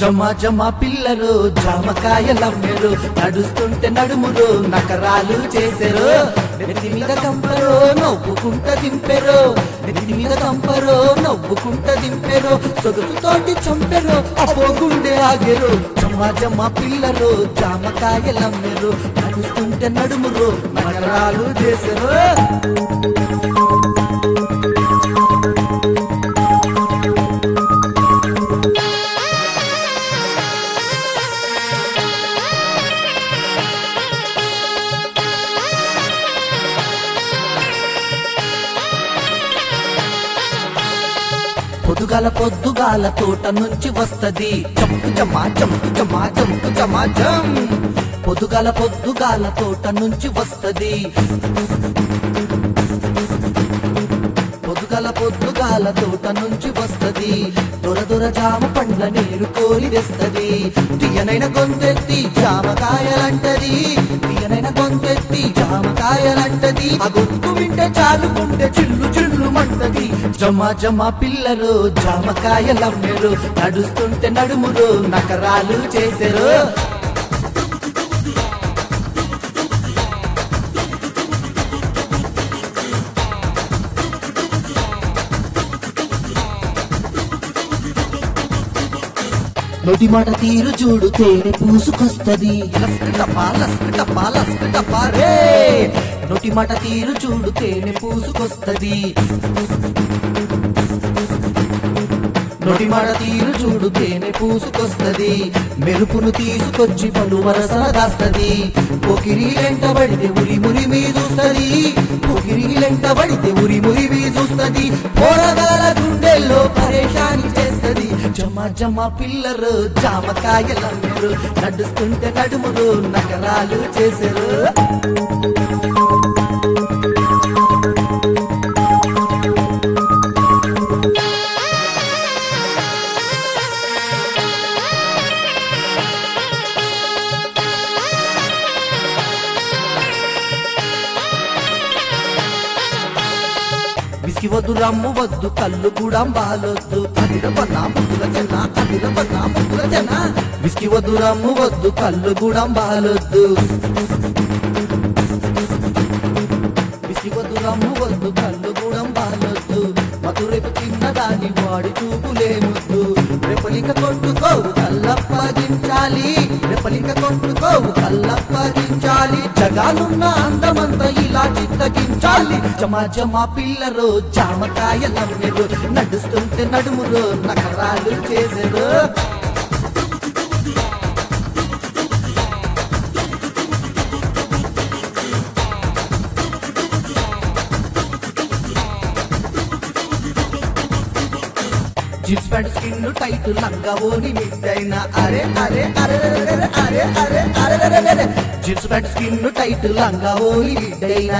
జమ జమ పిల్లలు జామకాయలమ్మెరు నడుస్తుంటే నడుములు నకరాలు చేసెరు నెత్తి మీద కంపరు నవ్వుకుంట దింపెరు నెత్తి మీద కంపరు నవ్వుకుంట దింపెరు సొగసుతోటి చంపెరు అపో గుండె ఆగెరు జమ జమ పిల్లలు జామకాయలమ్మెరు నడుస్తుంటే నడుములు నకరాలు చేసెరు పొదుగల పొద్దుగాల తోట నుంచి వస్తది చంపు చమా చంపు చమా చంపు చమా చం పొదుగల పొద్దుగాల తోట నుంచి వస్తది పొద్దుగల పొద్దుగాల తోట నుంచి వస్తది దొర దొర జామ పండ్ల నీరు కోరి తెస్తది తీయనైన గొంతెత్తి జామకాయలంటది తీయనైన గొంతెత్తి జామకాయలంటది ఆ గొంతు వింటే చాలుకుంటే చిల్లు చిల్లు మంటది జమ జమ పిల్లలు జామకాయలమ్మెరు నడుస్తుంటే నడుములు నకరాలు చేసెరు నొటి మాట తీరు చూడు తేనె పూసుకొస్తది లస్కటపా లస్కటపా లస్కటపా రే నొటి మాట తీరు చూడు తేనె పూసుకొస్తది నొటి మాట తీరు చూడు తేనె పూసుకొస్తది మెరుపును తీసుకొచ్చి పలు వరసన దాస్తది పొకిరి వెంటబడితే ఉరి మురి మీ చూస్తది పొకిరి వెంటబడితే ఉరి మురి మీ చూస్తది పోరగాల గుండెల్లో పరేషాని చేస్తది జమ జమ పిల్లరు జామకాయలమ్మరు నడుస్తుంటే నడుములు నగరాలు చేసరు విసికి వద్దు రమ్ము వద్దు కళ్ళు కూడా బాలొద్దు అదిరపన్న ముగ్గుల జన అదిరపన్న ముగ్గుల జన విసికి వద్దు రమ్ము వద్దు కళ్ళు కూడా బాలొద్దు విసికి వద్దు రమ్ము వద్దు కళ్ళు కూడా బాలొద్దు మధు రేపు చిన్నదాని వాడి చూపులేముద్దు రేపలిక కొట్టుకోవు కల్లప్పగించాలి రేపలిక కొట్టుకోవు కల్లప్పగించాలి జగానున్న అందమంతా ఇలా చిత్తగించాలి జమ జమ పిల్లరు జామకాయలమ్మెరు నడుస్తుంటే నడుములు నకరాలు చేసెరు జీన్స్ ప్యాంట్ స్కిన్ టైట్ లంగా ఓని మిద్దైన అరే అరే అరే అరే అరే అరే అరే అరే అరే జీన్స్ ప్యాంట్ స్కిన్ టైట్ లంగా ఓని మిద్దైన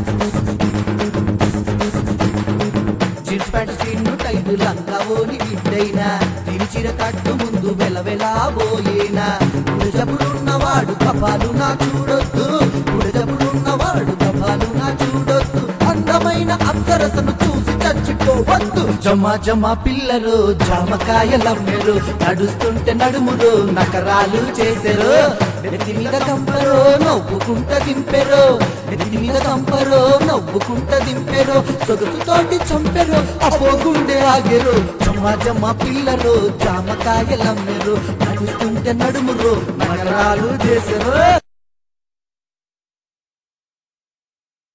జీన్స్ ప్యాంట్ స్కిన్ టైట్ లంగా ఓని మిద్దైన తిరిచిన కట్టు ముందు వెలవెలా పోయేనా గుడిజపుడున్నవాడు కపాలు నా చూడొద్దు గుడిజపుడున్నవాడు కపాలు నా చూడొద్దు అందమైన అప్సరసను చూసి చచ్చిపోవద్దు జమ జమ పిల్లలు జామకాయలమ్మెరు నడుస్తుంటే నడుములు నకరాలు చేసెరు నెత్తి మీద కంపరు నవ్వుకుంట దింపెరు నెత్తి మీద కంపరు నవ్వుకుంట దింపెరు సొగసుతోటి చంపెరు అపో గుండె ఆగెరు జమ జమ పిల్లలు జామకాయలమ్మెరు నడుస్తుంటే నడుములు నకరాలు చేసెరు